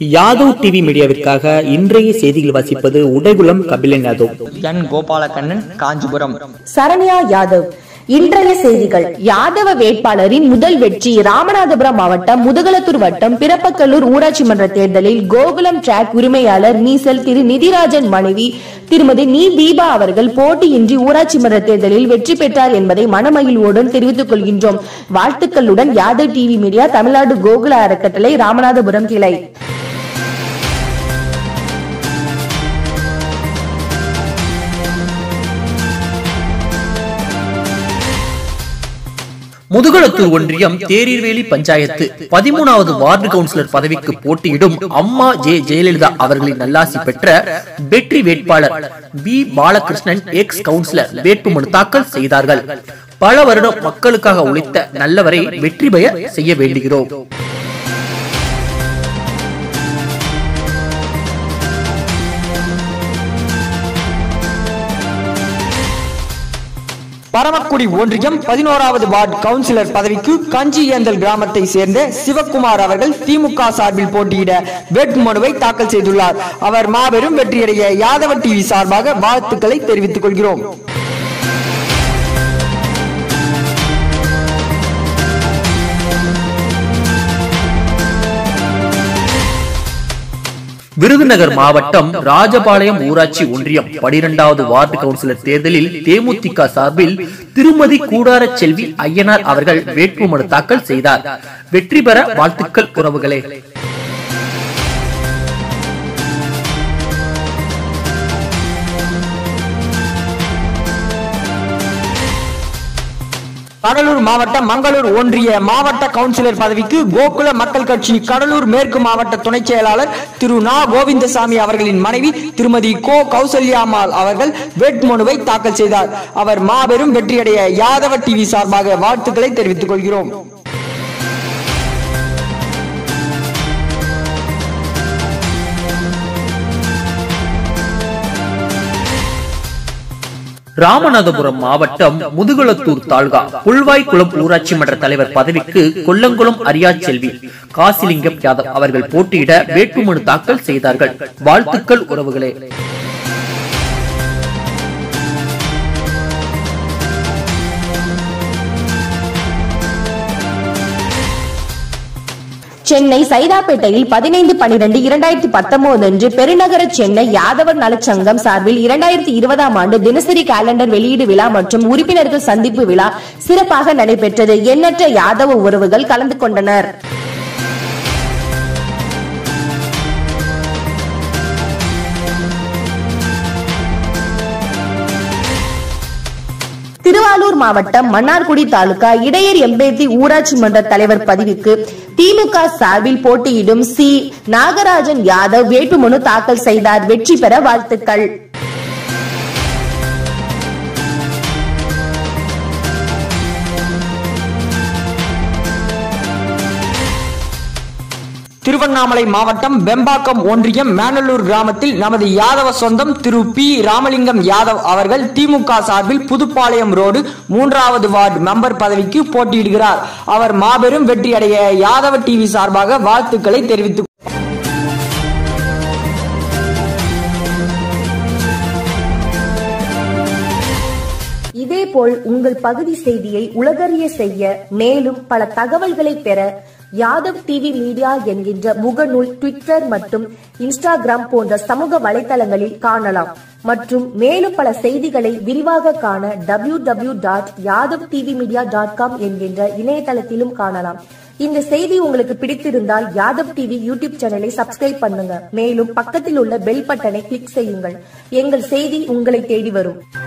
Yadav TV மீடியாவிற்காக இன்றைய செய்திகள் வாசிப்பது உடைகுளம் கபிலன் யாதவ் என் கோபாலகண்ணன் காஞ்சிபுரம் சரண்யா யாதவ் இன்றைய செய்திகள் யாதவ வேட்பாளரின் முதல் வெற்றி ராமநாதபுரம் மாவட்டம் முதுகலத்தூர் வட்டம் பிறப்பக்கல்லூர் ஊராட்சி மன்ற தேர்தலில் கோகுலம் டிராக் உரிமையாளர் மீசல் திரு நிதிராஜன் மனைவி திருமதி நீ தீபா அவர்கள் போட்டியின்றி ஊராட்சி மன்ற தேர்தலில் வெற்றி பெற்றார் என்பதை மனமகிழ்வோடு தெரிவித்துக் கொள்கின்றோம் வாழ்த்துக்களுடன் யாதவ் டிவி மீடியா தமிழ்நாடு கோகுல அறக்கட்டளை ராமநாதபுரம் கிளை முதுகளத்தூர் ஒன்றியம் தேரீர்வேலி பஞ்சாயத்து பதிமூணாவது வார்டு கவுன்சிலர் பதவிக்கு போட்டியிடும் அம்மா ஜே ஜெயலலிதா அவர்களின் நல்லாசி பெற்ற வெற்றி வேட்பாளர் பி பாலகிருஷ்ணன் எக்ஸ் கவுன்சிலர் வேட்புமனு தாக்கல் செய்தார்கள் பல வருடம் மக்களுக்காக உழைத்த நல்லவரை வெற்றி பெற செய்ய வேண்டுகிறோம் பரமக்குடி ஒன்றியம் பதினோராவது வார்டு கவுன்சிலர் பதவிக்கு கஞ்சியந்தல் கிராமத்தை சேர்ந்த சிவக்குமார் அவர்கள் திமுக சார்பில் போட்டியிட வேட்புமனுவை தாக்கல் செய்துள்ளார் அவர் மாபெரும் வெற்றியடைய யாதவ டிவி சார்பாக வாழ்த்துக்களை தெரிவித்துக் கொள்கிறோம் விருதுநகர் மாவட்டம் ராஜபாளையம் ஊராட்சி ஒன்றியம் பனிரெண்டாவது வார்டு கவுன்சிலர் தேர்தலில் தேமுதிக சார்பில் திருமதி கூடார செல்வி ஐயனார் அவர்கள் வேட்புமனு தாக்கல் செய்தார் வெற்றி பெற வாழ்த்துக்கள் உறவுகளே கடலூர் மாவட்டம் மங்களூர் ஒன்றிய மாவட்ட கவுன்சிலர் பதவிக்கு கோகுல மக்கள் கட்சி கடலூர் மேற்கு மாவட்ட துணை செயலாளர் திரு நா கோவிந்தசாமி அவர்களின் மனைவி திருமதி கோ கௌசல்யாமால் அவர்கள் வேட்புமனுவை தாக்கல் செய்தார் அவர் மாபெரும் வெற்றியடைய யாதவ டிவி சார்பாக வாழ்த்துக்களை தெரிவித்துக் கொள்கிறோம் ராமநாதபுரம் மாவட்டம் முதுகுளத்தூர் தாலுகா புல்வாய்க்குளம் ஊராட்சி மன்ற தலைவர் பதவிக்கு கொல்லங்குளம் அரியா செல்வி காசிலிங்கம் யாதவ் அவர்கள் போட்டியிட வேட்புமனு தாக்கல் செய்தார்கள் வாழ்த்துக்கள் உறவுகளே சென்னை சைதாப்பேட்டையில் பதினைந்து பனிரெண்டு இரண்டாயிரத்தி பத்தொன்பது அன்று பெருநகர சென்னை யாதவர் நலச்சங்கம் சார்பில் இரண்டாயிரத்தி இருபதாம் ஆண்டு தினசரி காலண்டர் வெளியீடு விழா மற்றும் உறுப்பினர்கள் சந்திப்பு விழா சிறப்பாக நடைபெற்றது எண்ணற்ற யாதவ உறவுகள் கலந்து கொண்டனர் திருவாரூர் மாவட்டம் மன்னார்குடி தாலுகா இடையர் எம்பேத்தி ஊராட்சி மன்ற தலைவர் பதவிக்கு திமுக சார்பில் போட்டியிடும் சி நாகராஜன் யாதவ் வேட்புமனு தாக்கல் செய்தார் வெற்றி பெற வாழ்த்துக்கள் திருவண்ணாமலை மாவட்டம் வெம்பாக்கம் ஒன்றியம் மேனலூர் கிராமத்தில் நமது யாதவ சொந்தம் திரு பி ராமலிங்கம் யாதவ் அவர்கள் திமுக சார்பில் புதுப்பாளையம் ரோடு மூன்றாவது வார்டு மெம்பர் பதவிக்கு போட்டியிடுகிறார் அவர் மாபெரும் வெற்றியடைய யாதவ டிவி சார்பாக வாழ்த்துக்களை தெரிவித்துக் இதேபோல் உங்கள் பகுதி செய்தியை உலகறிய செய்ய மேலும் பல தகவல்களை பெற யாதவ் டிவி மீடியா என்கின்ற முகநூல் ட்விட்டர் மற்றும் இன்ஸ்டாகிராம் போன்ற சமூக வலைதளங்களில் காணலாம் மற்றும் மேலும் பல செய்திகளை விரிவாக காண W W dot Yadav TV media dot com என்கின்ற இணையதளத்திலும் காணலாம் இந்த செய்தி உங்களுக்கு பிடித்திருந்தால் யாதவ் டிவி யூடியூப் சேனலை சப்ஸ்கிரைப் பண்ணுங்க மேலும் பக்கத்தில் உள்ள பெல் பட்டனை கிளிக் செய்யுங்கள் எங்கள் செய்தி உங்களை தேடி வரும்